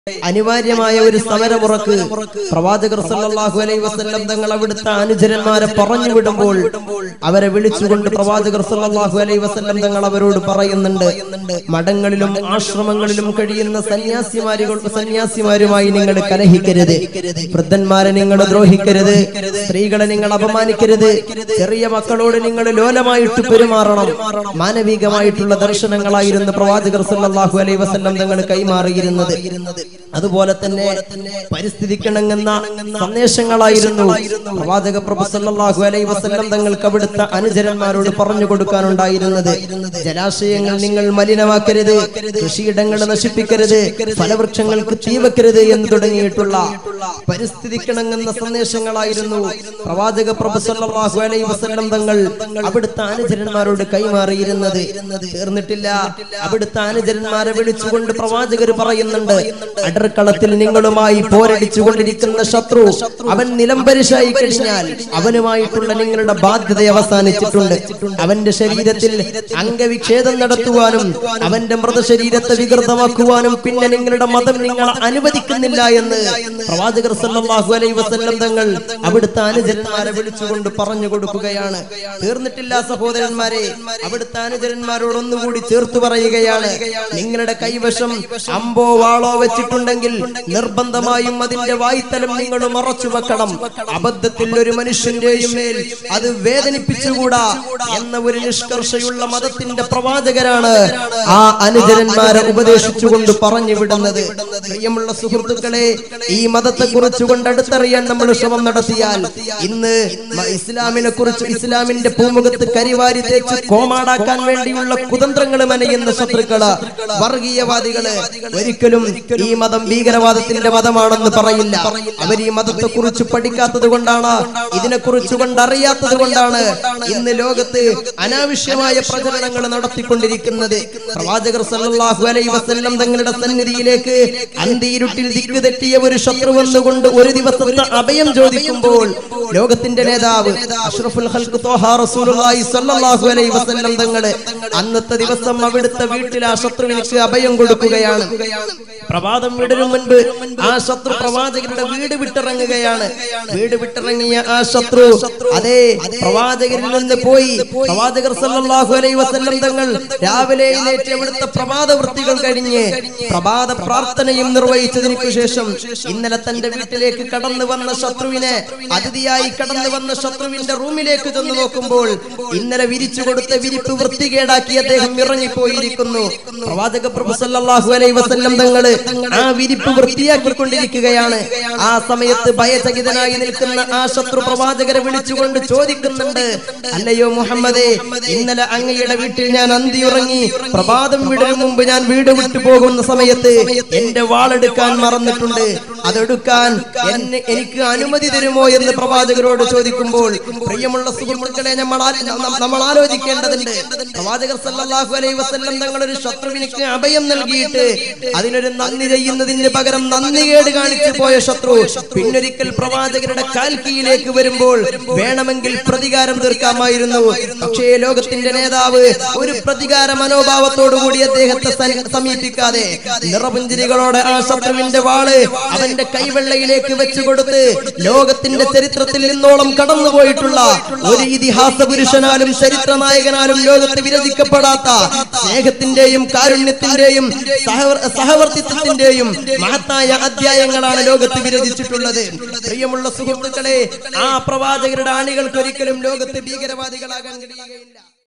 അനിവാര്യമായ ഒരു സമരമുറക്ക് പ്രവാചകർ സല്ലല്ലാഹു അലൈഹി വസല്ലം തങ്ങൾ അവിടുത്തെ അനുചരന്മാരെ പറഞ്ഞു വിടുമ്പോൾ അവരെ വിളിച്ചുകൊണ്ട് പ്രവാചകർ സല്ലല്ലാഹു അലൈഹി വസല്ലം തങ്ങൾ അവരോട് പറയുന്നുണ്ട് മഠങ്ങളിലും ആശ്രമങ്ങളിലും കഴിയുന്ന സന്യാസിമാരുകൾ സന്യാസിമാരുമായി നിങ്ങൾ കലഹിക്കരുത് വൃദ്ധന്മാരെ നിങ്ങൾ ദ്രോഹിക്കരുത് സ്ത്രീകളെ നിങ്ങൾ അപമാനിക്കരുത് ചെറിയ മക്കളോട് നിങ്ങൾ ലോലമായിട്ട് പെരുമാറണം മാനവികമായിട്ടുള്ള ദർശനങ്ങളായിരുന്നു പ്രവാചകർ സല്ലല്ലാഹു അലൈഹി വസല്ലം തങ്ങൾ കൈമാറിയിരുന്നത് അതുപോലെ തന്നെ പരിസ്ഥിതിക്കിണങ്ങുന്ന സന്ദേശങ്ങളായിരുന്നു പ്രവാചക പ്രഭു സല്ലല്ലാഹു അലൈഹി വസല്ലം തങ്ങൾക്ക് അവിടുത്തെ അനുചരന്മാരോട് പറഞ്ഞു കൊടുക്കാനുണ്ടായിരുന്നത് ജലാശയങ്ങൾ നിങ്ങൾ മലിനമാക്കരുത് കൃഷിയിടങ്ങൾ നശിപ്പിക്കരുത് ഫലവൃക്ഷങ്ങൾക്ക് തീ വെക്കരുത് എന്ന് തുടങ്ങിയിട്ടുള്ള പരിസ്ഥിതിക്കിണങ്ങുന്ന സന്ദേശങ്ങളായിരുന്നു പ്രവാചക പ്രഭു സല്ലല്ലാഹു അലൈഹി വസല്ലം തങ്ങൾ അവിടുത്തെ അനുചരന്മാരോട് കൈമാറിയിരുന്നത് തീർന്നിട്ടില്ല അവിടുത്തെ അനുചരന്മാരെ വിളിച്ചുകൊണ്ട് പ്രവാചകർ പറയുന്നുണ്ട് അടർക്കളത്തിൽ നിങ്ങളുമായി പോരടിച്ചു കൊണ്ടിരിക്കുന്ന ശത്രു അവൻ നിലംപരിശായി കഴിഞ്ഞാൽ അവനുമായിട്ടുള്ള നിങ്ങളുടെ ബാധ്യത അവസാനിച്ചിട്ടുണ്ട് അവന്റെ ശരീരത്തിൽ അംഗവിച്ഛേദം നടത്തുവാനും അവന്റെ മൃതശരീരത്തെ വികൃതമാക്കുവാനും പിന്നെ നിങ്ങളുടെ മതം നിങ്ങൾ അനുവദിക്കുന്നില്ല എന്ന് പ്രവാചകർ സല്ലല്ലാഹു അലൈഹി വസല്ലം തങ്ങൾ അവിടുത്തെ അനുചരന്മാരെ വിളിച്ചുകൊണ്ട് പറഞ്ഞു കൊടുക്കുകയാണ് തീർന്നിട്ടില്ല സഹോദരന്മാരെ അവിടുത്തെ അനുചരന്മാരോട് ഒന്നുകൂടി ചേർത്ത് പറയുകയാണ് നിങ്ങളുടെ കൈവശം അമ്പോ വാളോ വെച്ചിട്ടുണ്ടെങ്കിൽ നിർബന്ധമായും അതിന്റെ വായ്ത്തലം നിങ്ങൾ മറച്ചു വെക്കണം അബദ്ധത്തിൽ ഒരു മനുഷ്യന്റെയും മേൽ അത് വേദനിപ്പിച്ചുകൂടാ എന്ന ഒരു നിഷ്കർഷയുള്ള മതത്തിന്റെ പ്രവാചകരാണ് ആ അനുചരന്മാരെ ഉപദേശിച്ചുകൊണ്ട് പറഞ്ഞു വിടുന്നത് പ്രിയമുള്ള സുഹൃത്തുക്കളെ ഈ മതത്തെ കുറിച്ച് കൊണ്ട് അടുത്തറിയാൻ നമ്മൾ ശ്രമം നടത്തിയാൽ ഇന്ന് മ- ഇസ്ലാമിനെ കുറിച്ച് ഇസ്ലാമിന്റെ പൂമുഖത്ത് കരിവാരി തേച്ച് കോമാടാക്കാൻ വേണ്ടിയുള്ള കുതന്ത്രങ്ങൾ മെനയുന്ന ശത്രുക്കള് വർഗീയവാദികള് ഒരിക്കലും ഈ മതം ഭീകരവാദത്തിന്റെ മതമാണെന്ന് പറയില്ല അവർ ഈ മതത്തെ കുറിച്ച് പഠിക്കാത്തത് കൊണ്ടാണ് ഇതിനെ കുറിച്ച് കൊണ്ട് അറിയാത്തത് കൊണ്ടാണ് ഇന്ന് ലോകത്ത് അനാവശ്യമായ പ്രചരണങ്ങൾ നടത്തിക്കൊണ്ടിരിക്കുന്നത് പ്രവാചകർ സല്ലല്ലാഹു അലൈഹി വസല്ലം തങ്ങളുടെ സന്നിധിയിലേക്ക് അന്തിയിരുട്ടിൽ ദിക്ക് തെറ്റിയ ഒരു ശത്രു വന്നുകൊണ്ട് ഒരു ദിവസത്തെ അഭയം ചോദിക്കുമ്പോൾ ലോകത്തിന്റെ നേതാവ് അഷ്റഫുൽ ഖൽഖ് ത്വഹ റസൂലുള്ളാഹി സ്വല്ലല്ലാഹു അലൈഹി വസല്ലം തങ്ങള് അന്നത്തെ ദിവസം അവിടുത്തെ വീട്ടിൽ ആ ശത്രുവിനിക്ക് അഭയം കൊടുക്കുകയാണ് പ്രഭാതം വിടരും മുൻപ് ആ ശത്രു പ്രവാചകരുടെ വീട് വിട്ടിറങ്ങുകയാണ് വീട് വിട്ടിറങ്ങിയ ആ ശത്രു അതേ പ്രവാചകരിൽ നിന്ന് പോയി പ്രവാചകർ സല്ലല്ലാഹു അലൈഹി വസല്ലം തങ്ങൾ രാവിലെ എഴുന്നേറ്റ് അവിടുത്തെ പ്രഭാത വൃത്തികൾ കഴിഞ്ഞ് പ്രഭാത പ്രാർത്ഥനയും നിർവഹിച്ചതിനു ശേഷം ഇന്നലെ തന്റെ വീട്ടിലേക്ക് കടന്നു വന്ന ശത്രുവിനെ അതിഥിയായി കടന്നു വന്ന ശത്രുവിന്റെ റൂമിലേക്ക് ചെന്ന് നോക്കുമ്പോൾ ഇന്നലെ വിരിച്ചു കൊടുത്ത വിരിപ്പ് വൃത്തികേടാക്കി അദ്ദേഹം ഇറങ്ങിപ്പോയിരിക്കുന്നു പ്രവാചക പ്രഭു സല്ലല്ലാഹു അലൈഹി വസല്ലം തങ്ങള് ആ വിരിപ്പ് വൃത്തിയാക്കിക്കൊണ്ടിരിക്കുകയാണ് ആ സമയത്ത് ഭയചകിതനായി നിൽക്കുന്ന ആ ശത്രു പ്രവാചകരെ വിളിച്ചുകൊണ്ട് ചോദിക്കുന്നുണ്ട് അല്ലയോ മുഹമ്മദേ ഇന്നലെ അങ്ങയുടെ വീട്ടിൽ ഞാൻ അന്തിയുറങ്ങി പ്രഭാതം വിടരും മുമ്പ് ഞാൻ വീട് വിട്ടു പോകുന്ന സമയത്ത് എന്റെ വാളെടുക്കാൻ മറന്നിട്ടുണ്ട് അതെടുക്കാൻ എന്നെ എനിക്ക് അനുമതി തരുമോ എന്ന് പ്രവാചകരോട് ചോദിക്കുമ്പോൾ പ്രിയമുള്ള സുഹൃത്തുക്കളെ നമ്മൾ ആ- നം- നമ്മൾ ആലോചിക്കേണ്ടതുണ്ട് പ്രവാചകർ സല്ലല്ലാഹു അലൈഹി വസല്ലം തങ്ങൾ ഒരു ശത്രുവിനിക്ക് അഭയം നൽകിയിട്ട് അതിനൊരു നന്ദി ചെയ്യുന്നതിന് പകരം നന്ദികേട് കാണിച്ചു പോയ ശത്രു പിന്നൊരിക്കൽ പ്രവാചകരുടെ കാൽക്കീയിലേക്ക് വരുമ്പോൾ വേണമെങ്കിൽ പ്രതികാരം തീർക്കാമായിരുന്നു പക്ഷേ ലോകത്തിന്റെ നേതാവ് ഒരു പ്രതികാര മനോഭാവത്തോടു കൂടി അദ്ദേഹത്തെ സ- സമീപിക്കാതെ നിറപുഞ്ചിരികളോടെ ആ ശത്രുവിന്റെ വാള് അവന്റെ കൈവെള്ളയിലേക്ക് വെച്ചു കൊടുത്ത് ലോകത്തിന്റെ ചരിത്രത്തിൽ നിന്നോളം കടന്നുപോയിട്ടുള്ള ഒരു ഇതിഹാസ പുരുഷനാലും ചരിത്ര നായകനാലും ലോകത്ത് വിരചിക്കപ്പെടാത്ത സ്നേഹത്തിന്റെയും കാരുണ്യത്തിന്റെയും സഹവർ- സഹവർത്തിത്വത്തിന്റെയും മഹത്തായ അധ്യായങ്ങളാണ് ലോകത്ത് വിരചിച്ചിട്ടുള്ളത് പ്രിയമുള്ള സുഹൃത്തുക്കളെ ആ പ്രവാചകരുടെ അണികൾക്ക് ഒരിക്കലും ലോകത്ത് ഭീകരവാദികളാകാൻ കഴിയുകയില്ല